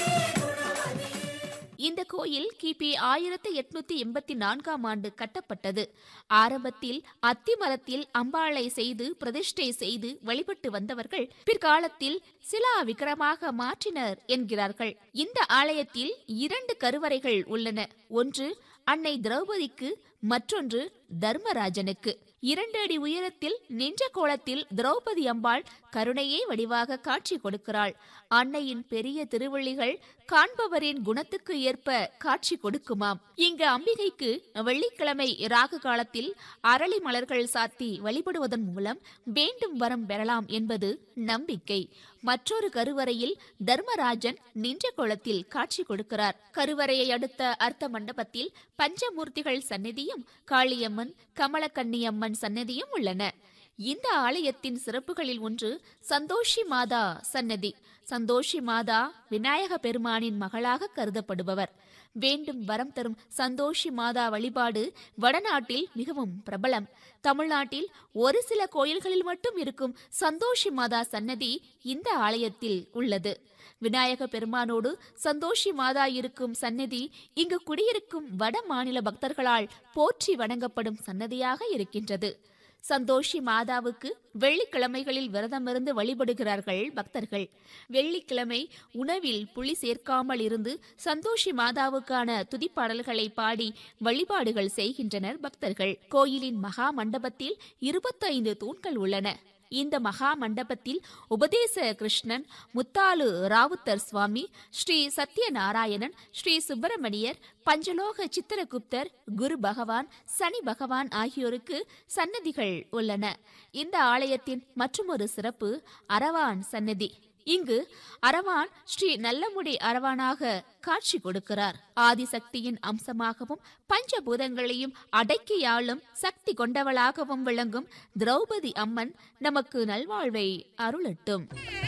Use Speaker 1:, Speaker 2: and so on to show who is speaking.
Speaker 1: இந்த கோயில் கிபி ஆயிரத்தி எட்நூத்தி எண்பத்தி நான்காம் ஆண்டு கட்டப்பட்டது ஆரம்பத்தில் அத்திமரத்தில் அம்பாளை செய்து பிரதிஷ்டை செய்து வழிபட்டு வந்தவர்கள் பிற்காலத்தில் சிலா விக்கிரமாக மாற்றினர் என்கிறார்கள் இந்த ஆலயத்தில் இரண்டு கருவறைகள் உள்ளன ஒன்று அன்னை திரௌபதிக்கு மற்றொன்று தர்மராஜனுக்கு இரண்டு அடி உயரத்தில் நின்ற கோலத்தில் திரௌபதி அம்பாள் கருணையே வடிவாக காட்சி கொடுக்கிறாள் அன்னையின் பெரிய திருவள்ளிகள் காண்பவரின் குணத்துக்கு ஏற்ப காட்சி கொடுக்குமாம் இங்கு அம்பிகைக்கு வெள்ளிக்கிழமை ராகு காலத்தில் அரளி மலர்கள் சாத்தி வழிபடுவதன் மூலம் வேண்டும் வரம் பெறலாம் என்பது நம்பிக்கை மற்றொரு கருவறையில் தர்மராஜன் நின்ற கோலத்தில் காட்சி கொடுக்கிறார் கருவறையை அடுத்த அர்த்த மண்டபத்தில் பஞ்சமூர்த்திகள் சந்நிதியும் காளியம்மன் கமலக்கன்னியம்மன் சன்னதியும் உள்ளன இந்த ஆலயத்தின் சிறப்புகளில் ஒன்று சந்தோஷி மாதா சன்னதி சந்தோஷி மாதா விநாயக பெருமானின் மகளாக கருதப்படுபவர் வேண்டும் வரம் தரும் சந்தோஷி மாதா வழிபாடு வடநாட்டில் மிகவும் பிரபலம் தமிழ்நாட்டில் ஒரு சில கோயில்களில் மட்டும் இருக்கும் சந்தோஷி மாதா சன்னதி இந்த ஆலயத்தில் உள்ளது விநாயக பெருமானோடு சந்தோஷி மாதா இருக்கும் சன்னதி இங்கு குடியிருக்கும் வட மாநில பக்தர்களால் போற்றி வணங்கப்படும் சன்னதியாக இருக்கின்றது சந்தோஷி மாதாவுக்கு வெள்ளிக்கிழமைகளில் விரதமிருந்து வழிபடுகிறார்கள் பக்தர்கள் வெள்ளிக்கிழமை உணவில் புளி சேர்க்காமல் இருந்து சந்தோஷி மாதாவுக்கான துதிப்பாடல்களை பாடி வழிபாடுகள் செய்கின்றனர் பக்தர்கள் கோயிலின் மகா மண்டபத்தில் இருபத்தைந்து தூண்கள் உள்ளன இந்த மகா மண்டபத்தில் உபதேச கிருஷ்ணன் முத்தாலு ராவுத்தர் சுவாமி ஸ்ரீ சத்யநாராயணன் ஸ்ரீ சுப்பிரமணியர் பஞ்சலோக சித்திரகுப்தர் குரு பகவான் சனி பகவான் ஆகியோருக்கு சன்னதிகள் உள்ளன இந்த ஆலயத்தின் மற்றொரு சிறப்பு அரவான் சன்னதி இங்கு அரவான் ஸ்ரீ நல்லமுடி அரவானாக காட்சி கொடுக்கிறார் ஆதிசக்தியின் அம்சமாகவும் பஞ்சபூதங்களையும் அடக்கியாளும் சக்தி கொண்டவளாகவும் விளங்கும் திரௌபதி அம்மன் நமக்கு நல்வாழ்வை அருளட்டும்